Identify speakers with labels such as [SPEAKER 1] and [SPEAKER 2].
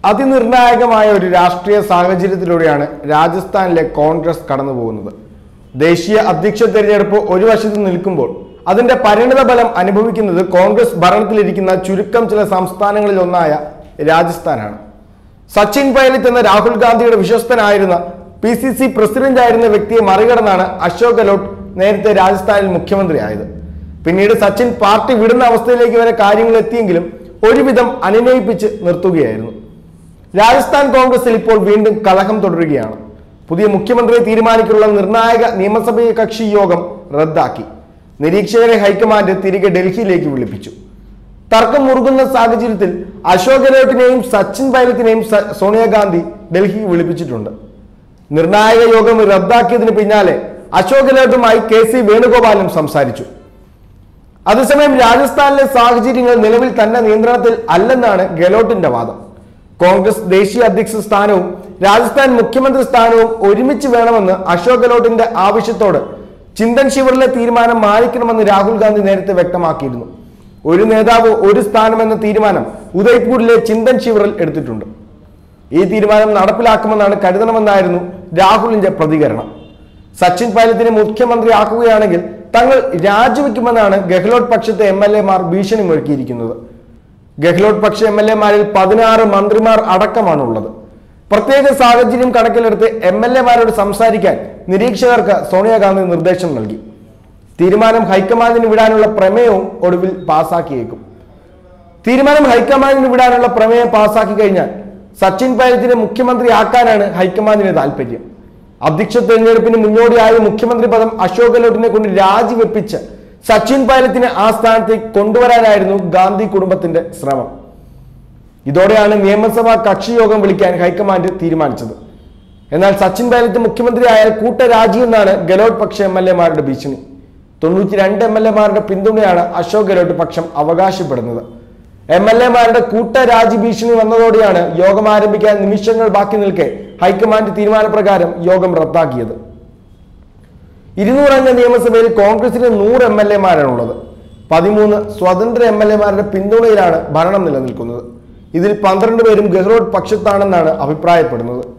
[SPEAKER 1] അതിനിർണായകമായ ഒരു രാഷ്ട്രീയ സാഹചര്യത്തിലൂടെയാണ് രാജസ്ഥാനിലെ കോൺഗ്രസ് കടന്നു പോകുന്നത് ദേശീയ അധ്യക്ഷ തെരഞ്ഞെടുപ്പ് ഒരു വശത്ത് നിൽക്കുമ്പോൾ അതിന്റെ പരിണിത ഫലം അനുഭവിക്കുന്നത് കോൺഗ്രസ് ഭരണത്തിലിരിക്കുന്ന ചുരുക്കം ചില സംസ്ഥാനങ്ങളിൽ ഒന്നായ രാജസ്ഥാനാണ് സച്ചിൻ പൈലറ്റ് എന്ന രാഹുൽ ഗാന്ധിയുടെ വിശ്വസ്തനായിരുന്ന പി സി സി പ്രസിഡന്റ് ആയിരുന്ന വ്യക്തിയെ മറികടന്നാണ് അശോക് ഗെഹ്ലോട്ട് നേരത്തെ രാജസ്ഥാനിൽ മുഖ്യമന്ത്രിയായത് പിന്നീട് സച്ചിൻ പാർട്ടി വിടുന്ന അവസ്ഥയിലേക്ക് വരെ കാര്യങ്ങൾ എത്തിയെങ്കിലും ഒരുവിധം അനുനയിപ്പിച്ച് നിർത്തുകയായിരുന്നു രാജസ്ഥാൻ കോൺഗ്രസിൽ ഇപ്പോൾ വീണ്ടും കലഹം തുടരുകയാണ് പുതിയ മുഖ്യമന്ത്രിയെ തീരുമാനിക്കാനുള്ള നിർണായക നിയമസഭ കക്ഷി യോഗം റദ്ദാക്കി നിരീക്ഷകരെ ഹൈക്കമാൻഡ് തിരികെ ഡൽഹിയിലേക്ക് വിളിപ്പിച്ചു തർക്കം മുറുകുന്ന സാഹചര്യത്തിൽ അശോക് ഗെഹ്ലോട്ടിനെയും സച്ചിൻ പൈലറ്റിനെയും സ- സോണിയാഗാന്ധി ഡൽഹിക്ക് വിളിപ്പിച്ചിട്ടുണ്ട് നിർണായക യോഗം റദ്ദാക്കിയതിന് പിന്നാലെ അശോക് ഗെഹ്ലോട്ടുമായി കെ സി വേണുഗോപാലും സംസാരിച്ചു അതേസമയം രാജസ്ഥാനിലെ സാഹചര്യങ്ങൾ നിലവിൽ തന്റെ നിയന്ത്രണത്തിൽ അല്ലെന്നാണ് ഗെഹ്ലോട്ടിന്റെ വാദം കോൺഗ്രസ് ദേശീയ അധ്യക്ഷ സ്ഥാനവും രാജസ്ഥാൻ മുഖ്യമന്ത്രി സ്ഥാനവും ഒരുമിച്ച് വേണമെന്ന് അശോക് ഗെഹ്ലോട്ടിന്റെ ആവശ്യത്തോട് ചിന്തൻ ശിവറിലെ തീരുമാനം മാനിക്കണമെന്ന് രാഹുൽ ഗാന്ധി നേരത്തെ വ്യക്തമാക്കിയിരുന്നു ഒരു നേതാവ് ഒരു സ്ഥാനം എന്ന തീരുമാനം ഉദയ്പൂരിലെ ചിന്തൻ ശിവറിൽ എടുത്തിട്ടുണ്ട് ഈ തീരുമാനം നടപ്പിലാക്കുമെന്നാണ് കരുതണമെന്നായിരുന്നു രാഹുലിന്റെ പ്രതികരണം സച്ചിൻ പൈലറ്റിനെ മുഖ്യമന്ത്രിയാക്കുകയാണെങ്കിൽ തങ്ങൾ രാജിവെക്കുമെന്നാണ് ഗെഹ്ലോട്ട് പക്ഷത്തെ എം എൽ എമാർ ഭീഷണി മുഴക്കിയിരിക്കുന്നത് ഗെഹ്ലോട്ട് പക്ഷ എം എൽ എമാരിൽ പതിനാറ് മന്ത്രിമാർ അടക്കമാണുള്ളത് പ്രത്യേക സാഹചര്യം കണക്കിലെടുത്ത് എം എൽ എമാരോട് സംസാരിക്കാൻ നിരീക്ഷകർക്ക് സോണിയാഗാന്ധി നിർദ്ദേശം നൽകി തീരുമാനം ഹൈക്കമാൻഡിന് വിടാനുള്ള പ്രമേയവും ഒടുവിൽ പാസാക്കിയേക്കും തീരുമാനം ഹൈക്കമാൻഡിന് വിടാനുള്ള പ്രമേയം പാസാക്കി കഴിഞ്ഞാൽ സച്ചിൻ പൈലറ്റിനെ മുഖ്യമന്ത്രിയാക്കാനാണ് ഹൈക്കമാൻഡിന് താല്പര്യം അധ്യക്ഷ തെരഞ്ഞെടുപ്പിന് മുന്നോടിയായി മുഖ്യമന്ത്രി പദം അശോക് ഗെഹ്ലോട്ടിനെ കൊണ്ട് രാജിവെപ്പിച്ച് സച്ചിൻ പൈലറ്റിനെ ആ സ്ഥാനത്തേക്ക് കൊണ്ടുവരാനായിരുന്നു ഗാന്ധി കുടുംബത്തിന്റെ ശ്രമം ഇതോടെയാണ് നിയമസഭാ കക്ഷിയോഗം വിളിക്കാൻ ഹൈക്കമാൻഡ് തീരുമാനിച്ചത് എന്നാൽ സച്ചിൻ പൈലറ്റ് മുഖ്യമന്ത്രിയായാൽ കൂട്ടരാജി എന്നാണ് ഗെഹ്ലോട്ട് പക്ഷ എം എൽ എമാരുടെ ഭീഷണി തൊണ്ണൂറ്റി രണ്ട് എം എൽ എമാരുടെ പിന്തുണയാണ് അശോക് ഗെഹ്ലോട്ട് പക്ഷം അവകാശപ്പെടുന്നത് എം എൽ എമാരുടെ കൂട്ടരാജി ഭീഷണി വന്നതോടെയാണ് യോഗം ആരംഭിക്കാൻ നിമിഷങ്ങൾ ബാക്കി നിൽക്കെ ഹൈക്കമാൻഡ് തീരുമാനപ്രകാരം യോഗം റദ്ദാക്കിയത് ഇരുന്നൂറംഗ നിയമസഭയിൽ കോൺഗ്രസിന് നൂറ് എം എൽ എമാരാണുള്ളത് പതിമൂന്ന് സ്വതന്ത്ര എം എൽ എമാരുടെ പിന്തുണയിലാണ് ഭരണം നിലനിൽക്കുന്നത് ഇതിൽ പന്ത്രണ്ട് പേരും ഗെഹ്ലോട്ട് പക്ഷത്താണെന്നാണ് അഭിപ്രായപ്പെടുന്നത്